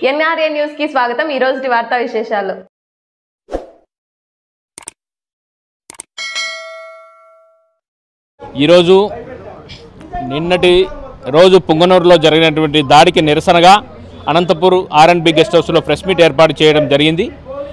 NRA news కి స్వాగతం ఈ రోజు వార్తా విశేషాలు ఈరోజు నిన్నటి రోజు పుంగనూరులో జరిగినటువంటి దాడికి నిరసనగా అనంతపూర్ ఆర్ఎన్బి గెస్ట్ హౌస్లో ప్రెస్ మీట్ ఏర్పాటు చేయడం జరిగింది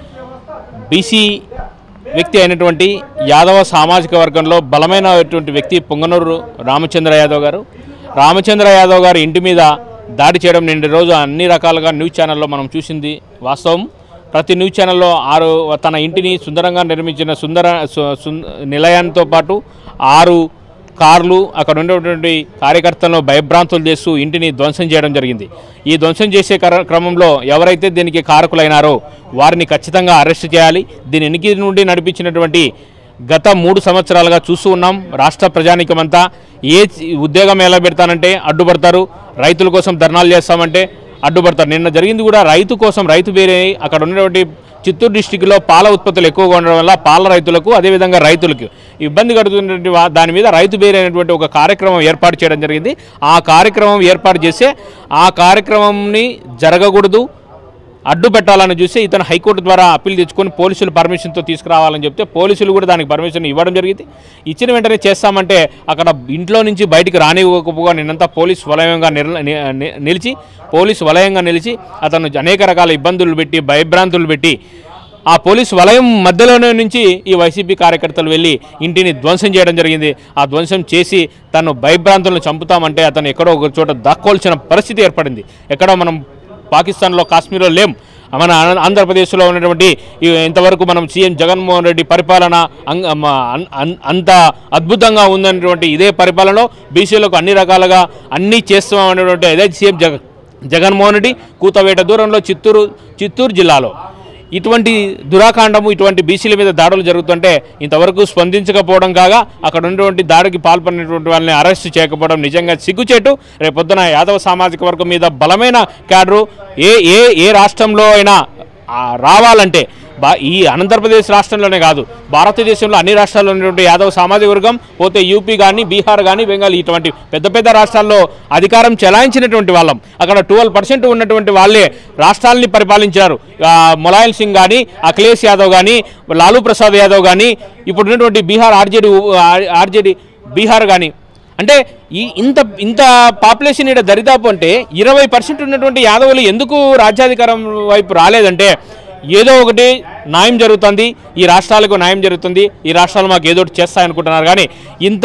బీసీ వ్యక్తి అయినటువంటి యాదవ సామాజిక వర్గంలో బలమైనటువంటి వ్యక్తి పొంగనూరు రామచంద్ర యాదవ్ గారు రామచంద్ర యాదవ్ గారి ఇంటి మీద దాడి చేయడం నిండి రోజు అన్ని రకాలుగా న్యూస్ ఛానల్లో మనం చూసింది వాస్తవం ప్రతి న్యూస్ ఛానల్లో ఆరు తన ఇంటిని సుందరంగా నిర్మించిన సుందర సు- సుం- నిలయంతో పాటు ఆరు కార్లు అక్కడ ఉండేటువంటి కార్యకర్తలను భయభ్రాంతులు చేస్తూ ఇంటిని ధ్వంసం చేయడం జరిగింది ఈ ధ్వంసం చేసే కర- క్రమంలో ఎవరైతే దీనికి కారకులైనారో వారిని ఖచ్చితంగా అరెస్ట్ చేయాలి దీని ఎనికి నుండి నడిపించినటువంటి గత మూడు సంవత్సరాలుగా చూస్తూ ఉన్నాం రాష్ట్ర ప్రజానికమంతా ఏ చ- ఉద్యోగం ఎలా పెడతానంటే అడ్డుపడతారు రైతుల కోసం ధర్నాలు చేస్తామంటే అడ్డుపడతారు నిన్న జరిగింది కూడా రైతు కోసం రైతు వేరే అక్కడ ఉన్నటువంటి చిత్తూరు డిస్టిక్లో పాల ఉత్పత్తులు ఎక్కువగా ఉండడం వల్ల పాల రైతులకు అదేవిధంగా రైతులకు ఇబ్బంది కడుతున్నటువంటి వా- దాని మీద రైతు బేరే అనేటువంటి ఒక కార్యక్రమం ఏర్పాటు చేయడం జరిగింది ఆ కార్యక్రమం ఏర్పాటు చేస్తే ఆ కార్యక్రమంని జరగకూడదు అడ్డు పెట్టాలని చూసి ఇతను హైకోర్టు ద్వారా అప్పీల్ తెచ్చుకొని పోలీసులు పర్మిషన్తో తీసుకురావాలని చెప్తే పోలీసులు కూడా దానికి పర్మిషన్ ఇవ్వడం జరిగింది ఇచ్చిన వెంటనే చేస్తామంటే అక్కడ ఇంట్లో నుంచి బయటికి రానివ్వకపోగా నిన్నంతా పోలీస్ వలయంగా నిర్- ని- ని- నిలిచి పోలీస్ వలయంగా నిలిచి అతను అనేక రకాల ఇబ్బందులు పెట్టి భయభ్రాంతులు పెట్టి ఆ పోలీస్ వలయం మధ్యలోనే నుంచి ఈ వైసీపీ కార్యకర్తలు వెళ్ళి ఇంటిని ధ్వంసం చేయడం జరిగింది ఆ ధ్వంసం చేసి తను భయభ్రాంతులను చంపుతామంటే అతను ఎక్కడో ఒక చోట దాక్కోల్సిన పరిస్థితి ఏర్పడింది ఎక్కడో మనం పాకిస్తాన్లో కాశ్మీర్లో లేం మన ఆంధ్ర- ఆంధ్రప్రదేశ్లో ఉన్నటువంటి ఈ ఇంతవరకు మనం సీఎం జగన్మోహన్ రెడ్డి పరిపాలన అంగ- మ- అన్- అన్- అంత అద్భుతంగా ఉందనేటువంటి ఇదే పరిపాలనలో బీసీలకు అన్ని రకాలుగా అన్నీ చేస్తాం అనేటువంటి ఇదే సీఎం జగ జగన్మోహన్ రెడ్డి కూతవేట దూరంలో చిత్తూరు చిత్తూరు జిల్లాలో ఇటువంటి దురాకాండము ఇటువంటి బీసీల మీద దాడులు జరుగుతుంటే ఇంతవరకు స్పందించకపోవడం కాగా అక్కడ ఉన్నటువంటి దాడికి పాల్పడినటువంటి వాళ్ళని అరెస్ట్ చేయకపోవడం నిజంగా సిగ్గుచేటు రేపొద్దున యాదవ సామాజిక వర్గం మీద బలమైన క్యాడరు ఏ ఏ ఏ రాష్ట్రంలో అయినా ఆ, రావాలంటే బా ఈ ఆంధ్రప్రదేశ్ రాష్ట్రంలోనే కాదు భారతదేశంలో అన్ని రాష్ట్రాల్లో ఉన్నటువంటి యాదవ సామాజిక వర్గం పోతే యూపీ కానీ బీహార్ కానీ బెంగాల్ ఇటువంటి పెద్ద పెద్ద రాష్ట్రాల్లో అధికారం చెలాయించినటువంటి వాళ్ళం అక్కడ ట్వెల్వ్ పర్సెంట్ ఉన్నటువంటి వాళ్ళే రాష్ట్రాలని పరిపాలించారు ఆ, ములాయం సింగ్ కానీ అఖిలేష్ యాదవ్ కానీ లాలూ ప్రసాద్ యాదవ్ కానీ ఇప్పుడు ఉన్నటువంటి బీహార్ ఆర్జేడీ ఆర్జేడీ బీహార్ కానీ అంటే ఈ ఇంత ఇంత పాపులేషన్ ఇక్కడ దరిదాపు అంటే ఇరవై పర్సెంట్ ఉన్నటువంటి యాదవులు ఎందుకు రాజ్యాధికారం వైపు రాలేదంటే ఏదో ఒకటి న్యాయం జరుగుతుంది ఈ రాష్ట్రాలకు న్యాయం జరుగుతుంది ఈ రాష్ట్రాలు మాకు ఏదో ఒకటి చేస్తాయనుకుంటున్నారు కానీ ఇంత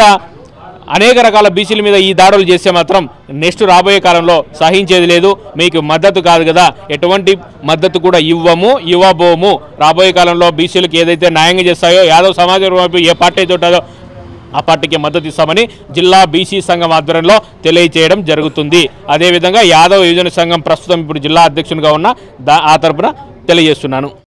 అనేక రకాల బీసీల మీద ఈ దాడులు చేస్తే మాత్రం నెక్స్ట్ రాబోయే కాలంలో సహించేది లేదు మీకు మద్దతు కాదు కదా ఎటువంటి మద్దతు కూడా ఇవ్వము ఇవ్వబోము రాబోయే కాలంలో బీసీలకు ఏదైతే న్యాయంగా చేస్తాయో యాదవ్ సమాజం వైపు ఏ పార్టీ అయితే ఉంటుందో ఆ పార్టీకి మద్దతు ఇస్తామని జిల్లా బీసీ సంఘం ఆధ్వర్యంలో తెలియజేయడం జరుగుతుంది అదేవిధంగా యాదవ్ యువజన సంఘం ప్రస్తుతం ఇప్పుడు జిల్లా అధ్యక్షునిగా ఉన్న దా ఆ తరపున తెలియజేస్తున్నాను